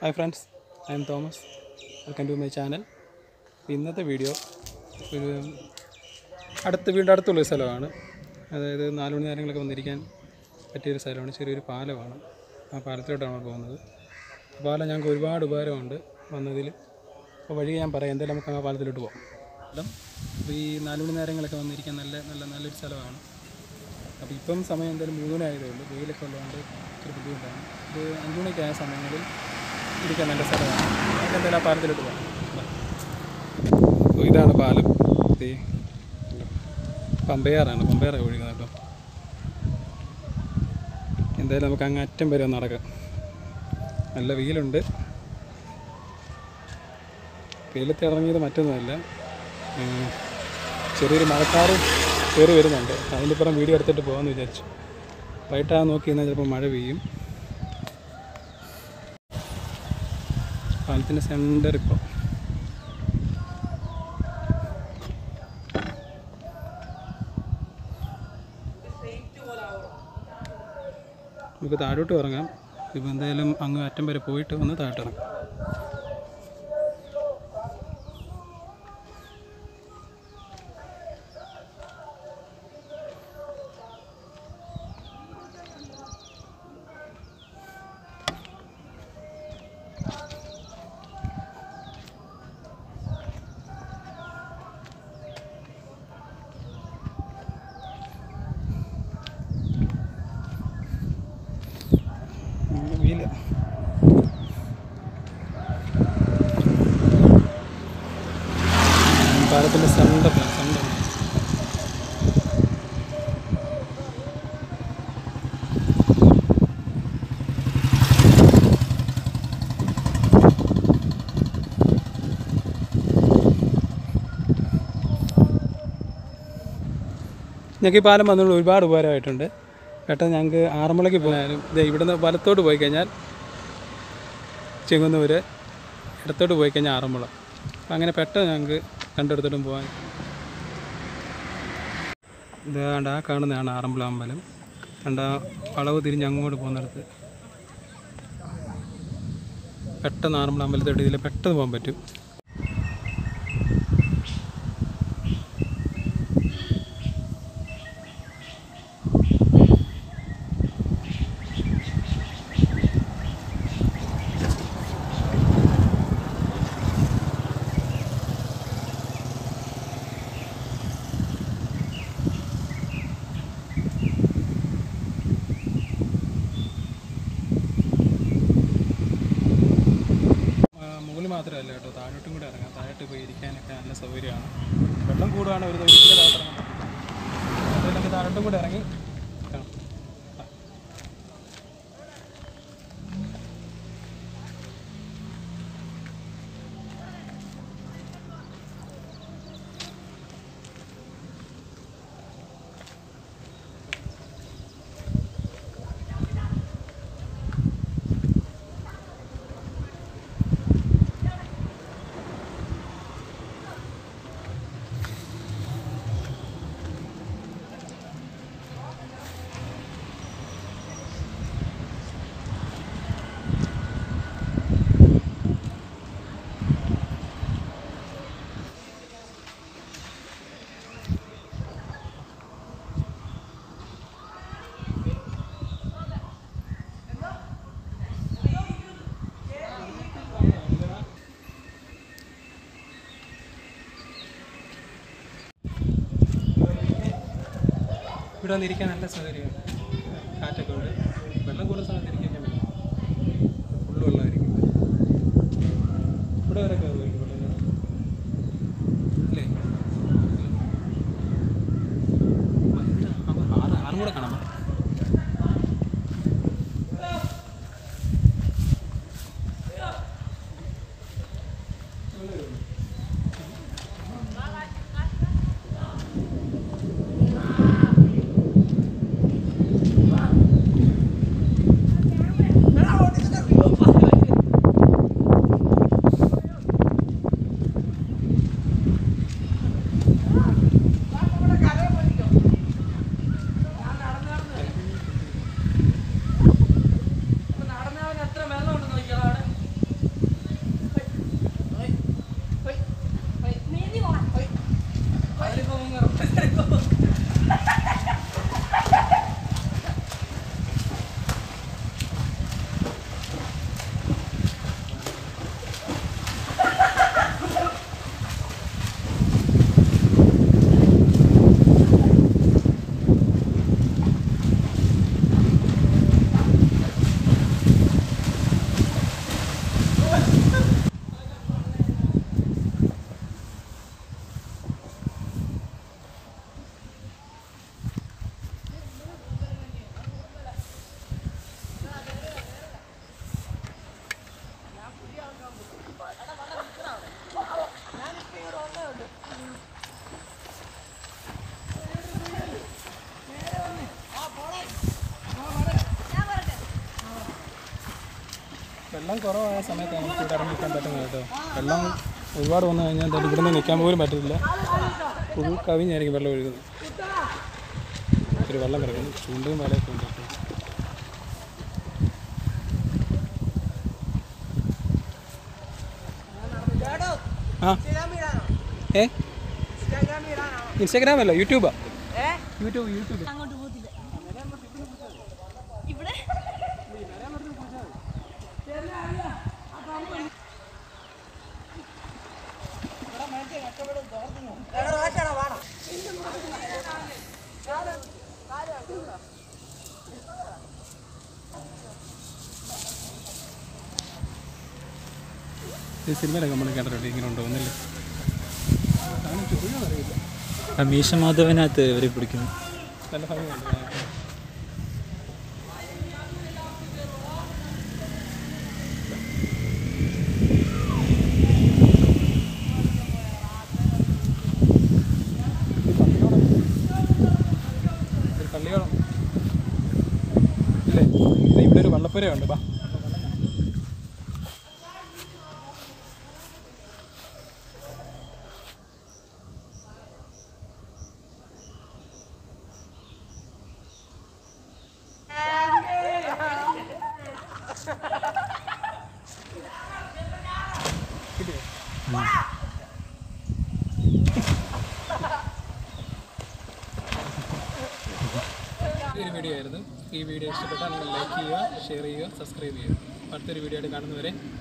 Hi friends I'm Thomas welcome to my channel ഇന്നത്തെ video ഒരു അടുത്ത വീടിൻ്റെ അടുത്തുള്ള ഒരു സ്ഥലമാണ് അതായത് നാല് മണി നേരങ്ങളൊക്കെ വന്നിരിക്കാൻ പറ്റിയൊരു സ്ഥലമാണ് ചെറിയൊരു പാലമാണ് ആ പാലത്തിലോട്ടാണ് നമ്മൾ പോകുന്നത് ആ പാലം ഞങ്ങൾക്ക് ഒരുപാട് ഉപകാരമുണ്ട് വന്നതിൽ അപ്പോൾ വഴി ഞാൻ പറയാം എന്തായാലും നമുക്ക് ആ പാലത്തിലോട്ട് പോകാം സ്ഥലം അപ്പോൾ ഈ നാല് മണി നേരങ്ങളൊക്കെ വന്നിരിക്കാൻ നല്ല നല്ല നല്ലൊരു സ്ഥലമാണ് അപ്പോൾ ഇപ്പം സമയം എന്തായാലും മൂന്ന് മണി ആയതേ ഉള്ളൂ വെയിലൊക്കെ ഉള്ളതുകൊണ്ട് ഇച്ചിരി ബുദ്ധിമുട്ടാണ് ഒരു അഞ്ച് മണിയൊക്കെ ആയ സമയങ്ങളിൽ ഇരിക്കാൻ നല്ല സ്ഥലമാണ് നമുക്ക് എന്തായാലും ആ പാലത്തിലോട്ട് പോകാം വാ. അപ്പോൾ ഇതാണ് പാലം ദേ കണ്ടോ. പമ്പയാറാണ് പമ്പയാറൊക്കെ ഒഴുകുന്നത് കേട്ടോ എന്തായാലും നമുക്ക് അങ്ങ് അറ്റം വരെ ഒന്ന് നടക്കാം നല്ല വെയിലുണ്ട് വെയിലത്ത് ഇറങ്ങിയത് മറ്റൊന്നുമല്ല ഉം, ചെറിയൊരു മഴക്കാറ് കയറി വരുന്നുണ്ട് അതിൻ്റെ പുറം വീഡിയോ എടുത്തിട്ട് പോകാമെന്ന് വിചാരിച്ചു വൈകിട്ടാ നോക്കി എന്നാൽ ചിലപ്പോൾ മഴ പെയ്യും പാലത്തിൻ്റെ സെൻറ്റർ ഇപ്പോൾ നമുക്ക് താഴോട്ട് ഇറങ്ങാം ഇപ്പോൾ എന്തായാലും അങ്ങ് അറ്റം വരെ പോയിട്ട് വന്ന് താഴോട്ട് ഇറങ്ങാം വെയില പാലത്തിൻ്റെ സെൻറ്ററിലാണ് സെൻറ്റർ ഞങ്ങൾക്ക് ഈ പാലം വന്നതുകൊണ്ട് ഒരുപാട് ഉപകാരമായിട്ടുണ്ട് പെട്ടെന്ന് ഞങ്ങൾക്ക് ആറന്മുളയ്ക്ക് പോയാലും ദേ ഇവിടുന്ന് വലത്തോട്ട് പോയി കഴിഞ്ഞാൽ ചെങ്ങന്നൂർ ഇടത്തോട്ട് പോയി കഴിഞ്ഞാൽ ആറന്മുള അപ്പം അങ്ങനെ പെട്ടെന്ന് ഞങ്ങൾക്ക് രണ്ടിടത്തോട്ടും പോകാൻ ഇതാണ്ട് ആ കാണുന്നതാണ് ആറന്മുള അമ്പലം കണ്ട വളവ് തിരിഞ്ഞ് അങ്ങോട്ട് പോകുന്നിടത്ത് പെട്ടെന്ന് ആറന്മുള അമ്പലത്തോട്ട് ഇതിൽ പെട്ടെന്ന് പോകാൻ പറ്റും മുകളിൽ മാത്രമല്ല കേട്ടോ താഴോട്ടും കൂടെ ഇറങ്ങാം താഴോട്ട് പോയി ഇരിക്കാനൊക്കെ നല്ല സൗകര്യമാണ് വെള്ളം കൂടുകയാണ് ഒരു ഒരിക്കലും താഴോട്ട് ഇറങ്ങാൻ പറ്റും അതുകൊണ്ട് നമുക്ക് താഴോട്ടും കൂടെ ഇറങ്ങി കാണാം ആ. ഇവിടെ വന്നിരിക്കാൻ നല്ല സൗകര്യമാണ് കാറ്റൊക്കെ ഉണ്ട് വെള്ളം കൂടുന്ന സമയത്ത് ഇരിക്കാൻ പറ്റും ഫുള്ള് വെള്ളമായിരിക്കും ഇവിടെ വരെ കയറുമായിരിക്കും വെള്ളം അല്ലേ ആറ് ആറും കൂടെ കാണാം വെള്ളം കുറവായ സമയത്താണ് നമുക്ക് ഇവിടെ ഇറങ്ങി നിൽക്കാൻ പറ്റുന്നത് കേട്ടോ വെള്ളം ഒരുപാട് വന്നു കഴിഞ്ഞാൽ എന്തായാലും ഇവിടെ നിന്ന് നിൽക്കാൻ പോലും പറ്റില്ല ഫുൾ കവിഞ്ഞായിരിക്കും വെള്ളം ഒഴുകുന്നത് ഒരു വെള്ളം കിടക്കുന്നു ചൂണ്ടയും വലയൊക്കെ ഉണ്ട് കേട്ടോ. ആ ഏ ഇൻസ്റ്റാഗ്രാം അല്ല യൂട്യൂബാ യൂട്യൂബ് യൂട്യൂബ് ഈ സിനിമയിലൊക്കെ നമ്മൾ കണ്ടിട്ടുണ്ട് ഇങ്ങനെ ഉണ്ടോ ഒന്നില്ല അറിയില്ല ആ മീശമാധവനകത്ത് ഇവരെ പിടിക്കുന്നു നല്ല ഭംഗിയുണ്ട് ഒരു പള്ളിയോളം ഇല്ലേ ദേ ഇവിടെ ഒരു വള്ളപ്പുരയുണ്ട് ബാ ഈ ഒരു വീഡിയോ ആയിരുന്നു ഈ വീഡിയോ ഇഷ്ടപ്പെട്ടാൽ നിങ്ങൾ ലൈക്ക് ചെയ്യുക ഷെയർ ചെയ്യുക സബ്സ്ക്രൈബ് ചെയ്യുക അടുത്തൊരു വീഡിയോ ആയിട്ട് കാണുന്നവരെ